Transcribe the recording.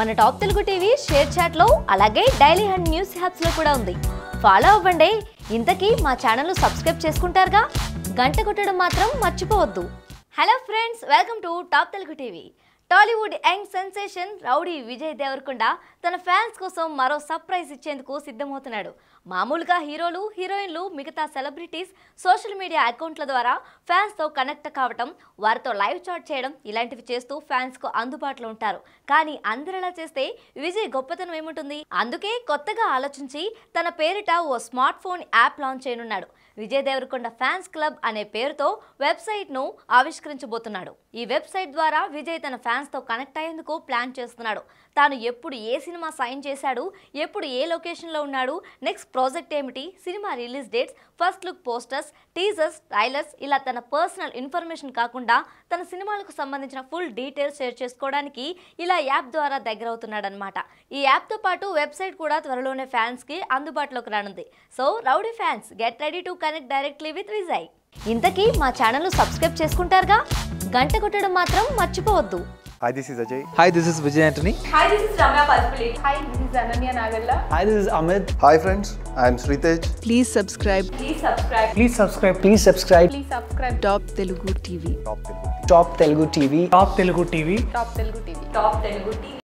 మన top Telugu TV share చాట్లో అలాగే డైలీ హండ్ న్యూస్ హ్యాప్స్లో కూడా ఉంది ఫాలో అవ్వండి ఇంతకీ మా ఛానల్ సబ్స్క్రైబ్ చేసుకుంటారుగా గంట కొట్టడం మాత్రం మర్చిపోవద్దు hello friends welcome to top Telugu TV Tollywood young sensation rowdy Vijay Deverakonda తన ఫ్యాన్స్ కోసం మరో సర్ప్రైజ్ ఇచ్చేందుకు సిద్ధమవుతున్నాడు మామూలుగా హీరోలు హీరోయిన్లు మిగతా సెలబ్రిటీస్ సోషల్ మీడియా అకౌంట్ల ద్వారా ఫ్యాన్స్తో కనెక్ట్ కావటం వారితో లైవ్ చాట్ చేయడం ఇలాంటివి చేస్తూ ఫ్యాన్స్కు అందుబాటులో ఉంటారు కానీ అందరిలా చేస్తే విజయ్ గొప్పతనం ఏముంటుంది అందుకే కొత్తగా ఆలోచించి తన పేరిట ఓ స్మార్ట్ ఫోన్ యాప్ లాంచ్ చేయనున్నాడు విజయ్ దేవరకొండ ఫ్యాన్స్ క్లబ్ అనే పేరుతో వెబ్సైట్ను ఆవిష్కరించబోతున్నాడు ఈ వెబ్సైట్ ద్వారా విజయ్ తన ఫ్యాన్స్తో కనెక్ట్ అయ్యేందుకు ప్లాన్ చేస్తున్నాడు తాను ఎప్పుడు ఏ సినిమా సైన్ చేశాడు ఎప్పుడు ఏ లొకేషన్లో ఉన్నాడు నెక్స్ట్ ప్రాజెక్ట్ ఏమిటి cinema release dates first look posters teasers trailers ఇలా తన పర్సనల్ ఇన్ఫర్మేషన్ కాకుండా తన సినిమాలకు సంబంధించిన ఫుల్ డీటెయిల్స్ షేర్ చేసుకోవడానికి ఇలా యాప్ ద్వారా దగ్గర అవుతున్నాడనమాట ఈ యాప్తో పాటు వెబ్సైట్ కూడా త్వరలోనే ఫ్యాన్స్కి అందుబాటులోకి రానుంది so rowdy fans get ready to connect directly with Vijay ఇంతకీ మా ఛానల్ సబ్స్క్రైబ్ చేసుకుంటారుగా గంట కొట్టడం మాత్రం మర్చిపోవద్దు Hi, this is Ajay. Hi, this is Vijay Antony. Hi, this is Ramya Paspalate. Hi, this is Ananya Nagalla. Hi, this is Amit. Hi, friends. I am Sritej. Please subscribe Please subscribe. Please subscribe. Please subscribe. Please subscribe. Top Telugu TV. Top Telugu. Top Telugu TV. Top Telugu TV. Top Telugu TV. Top Telugu TV.